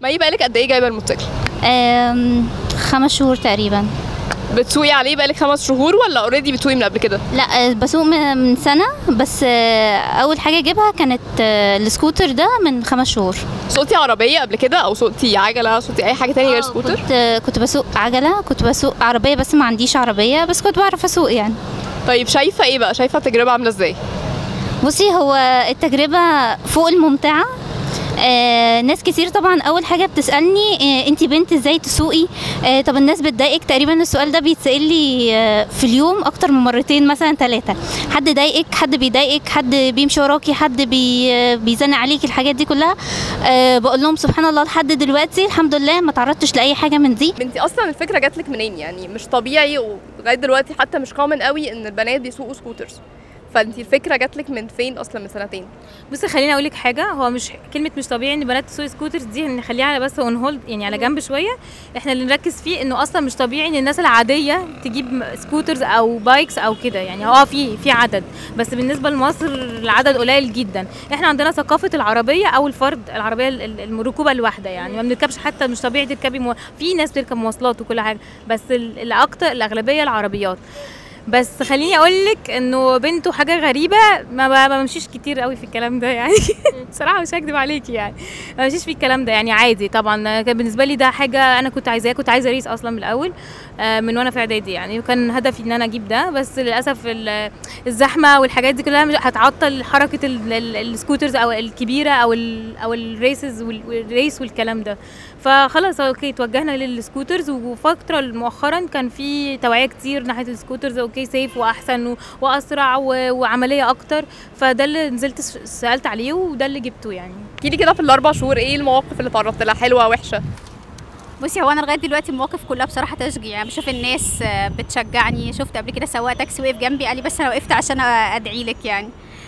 ما هي بقالك قد ايه جايبه الموتوسيكل آم، خمس شهور تقريبا بتسوقي عليه بقالك خمس شهور ولا اوريدي بتسوقي من قبل كده لا آه، بسوق من من سنة بس آه، أول حاجة أجيبها كانت آه، السكوتر ده من خمس شهور سوقتي عربيه قبل كده او سوقتي عجله سوقتي اي حاجه تانية غير سكوتر كنت آه، كنت بسوق عجلة كنت بسوق عربية بس ما عنديش عربية بس كنت بعرف أسوق يعني طيب شايفه ايه بقى شايفه التجربه عامله ازاي بصي هو التجربة فوق الممتعة آه ناس كتير طبعا اول حاجه بتسالني آه انت بنت ازاي تسوقي آه طب الناس بتضايقك تقريبا السؤال ده بيتسال لي آه في اليوم اكتر من مرتين مثلا ثلاثه حد ضايقك حد بيضايقك حد بيمشي وراكي حد بي آه بيزن عليكي الحاجات دي كلها آه بقول لهم سبحان الله لحد دلوقتي الحمد لله ما تعرضتش لاي حاجه من دي بنتي اصلا الفكره جات لك منين يعني مش طبيعي ولغايه دلوقتي حتى مش كومن قوي ان البنات بيسوقوا سكوترز فانت الفكره جات لك من فين اصلا من سنتين بصي خليني اقول لك حاجه هو مش كلمه مش طبيعي ان بنات تسوق سكوترز دي نخليها على بس اون هولد يعني على جنب شويه احنا اللي نركز فيه انه اصلا مش طبيعي ان الناس العاديه تجيب م- سكوترز او بايكس او كده يعني اه في في عدد بس بالنسبه لمصر العدد قليل جدا احنا عندنا ثقافه العربيه او الفرد العربيه ال- ال- الركوبه الواحده يعني ما بنركبش حتى مش طبيعي تركبي مو... في ناس بتركب مواصلات وكل حاجه بس ال- الاكتر الاغلبيه العربيات بس خليني اقول لك انه بنته حاجه غريبه ما ب- ما بمشيش كتير قوي في الكلام ده يعني بصراحه مش هكدب عليكي يعني ما بمشيش في الكلام ده يعني عادي طبعا كان بالنسبه لي ده حاجه انا كنت عايزاها كنت عايزه ريس اصلا من الاول آه، من وانا في اعدادي يعني وكان هدفي ان انا اجيب ده بس للاسف ال- الزحمه والحاجات دي كلها مش- هتعطل حركه ال- ال- السكوترز او الكبيره او ال او الريسز وال- والريس والكلام ده فخلاص اوكي توجهنا للسكوترز وفتره مؤخرا كان في توعيه كتير ناحيه السكوترز اوكي سيف واحسن و- واسرع و- وعمليه اكتر فده اللي نزلت س- سالت عليه وده اللي جبته يعني احكي لي كده في الاربع شهور ايه المواقف اللي تعرضت لها حلوه وحشه بصي هو انا لغايه دلوقتي المواقف كلها بصراحه تشجيع يعني بشوف الناس آه، بتشجعني شفت قبل كده سواق تاكسي وقف جنبي قال لي بس انا وقفت عشان ادعي لك يعني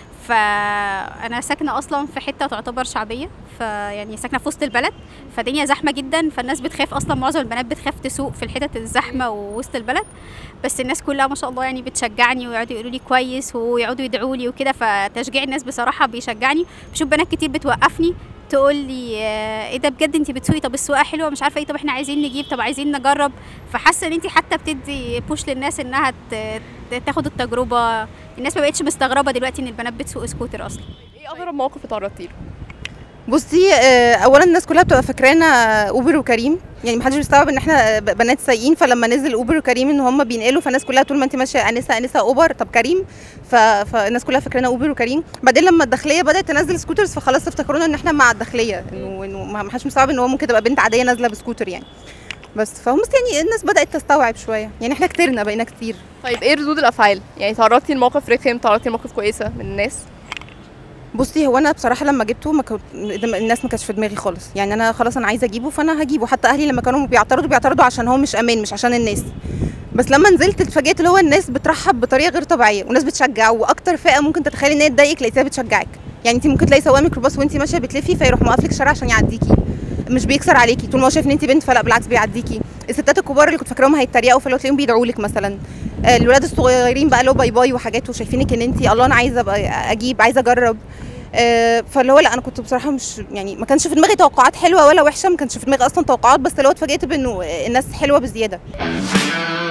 فانا ساكنه اصلا في حته تعتبر شعبيه فيعني ساكنه في وسط البلد فالدنيا زحمه جدا فالناس بتخاف اصلا معظم البنات بتخاف تسوق في الحتت الزحمه ووسط البلد بس الناس كلها ما شاء الله يعني بتشجعني ويقعدوا يقولوا لي كويس ويقعدوا يدعوا لي وكده فتشجيع الناس بصراحه بيشجعني بشوف بنات كتير بتوقفني تقول لي آه، ايه ده بجد انت بتسوقي طب السواقه حلوه مش عارفه ايه طب احنا عايزين نجيب طب عايزين نجرب فحاسه ان انت حتى بتدي بوش للناس انها ت- ت- تاخد التجربه الناس ما بقتش مستغربه دلوقتي ان البنات بتسوق سكوتر اصلا ايه اغرب موقف اتعرضتي له بصي آه، اولا الناس كلها بتبقى فاكرانا اوبر وكريم يعني محدش بيستوعب ان احنا ب- بنات سايقين فلما نزل اوبر وكريم ان هم بينقلوا فالناس كلها طول ما انت ماشيه انسه انسه اوبر طب كريم ف... فالناس كلها فاكرانا اوبر وكريم بعدين لما الداخليه بدات تنزل سكوترز فخلاص افتكرونا ان احنا مع الداخليه انه انه ما ما حدش مستوعب ان هو ممكن تبقى بنت عاديه نازله بسكوتر يعني بس فهم يعني الناس بدات تستوعب شويه يعني احنا كترنا بقينا كتير طيب ايه ردود الافعال يعني تعرضتي لموقف رخم تعرضتي لموقف كويسه من الناس بصي هو انا بصراحه لما جبته ما كنت الناس ما كانتش في دماغي خالص يعني انا خلاص انا عايزه اجيبه فانا هجيبه حتى اهلي لما كانوا بيعترضوا بيعترضوا عشان هو مش امان مش عشان الناس بس لما نزلت اتفاجئت اللي هو الناس بترحب بطريقه غير طبيعيه وناس بتشجع واكتر فئه ممكن تتخيلي ان هي تضايقك لقيتها بتشجعك يعني انت ممكن تلاقي سواق ميكروباص وانت ماشيه بتلفي فيروح موقف لك الشارع عشان يعديكي مش بيكسر عليكي طول ما هو شايف ان انت بنت فلا بالعكس بيعديكي الستات الكبار اللي كنت فاكراهم هيتريقوا فلو تلاقيهم بيدعوا لك مثلا آه، الولاد الصغيرين بقى اللي هو باي باي وحاجات وشايفينك ان انت الله انا عايزه ابقى اجيب عايزه اجرب آه، فاللي هو لا انا كنت بصراحه مش يعني ما كانش في دماغي توقعات حلوه ولا وحشه ما كانش في دماغي اصلا توقعات بس اللي هو اتفاجئت بانه الناس حلوه بزياده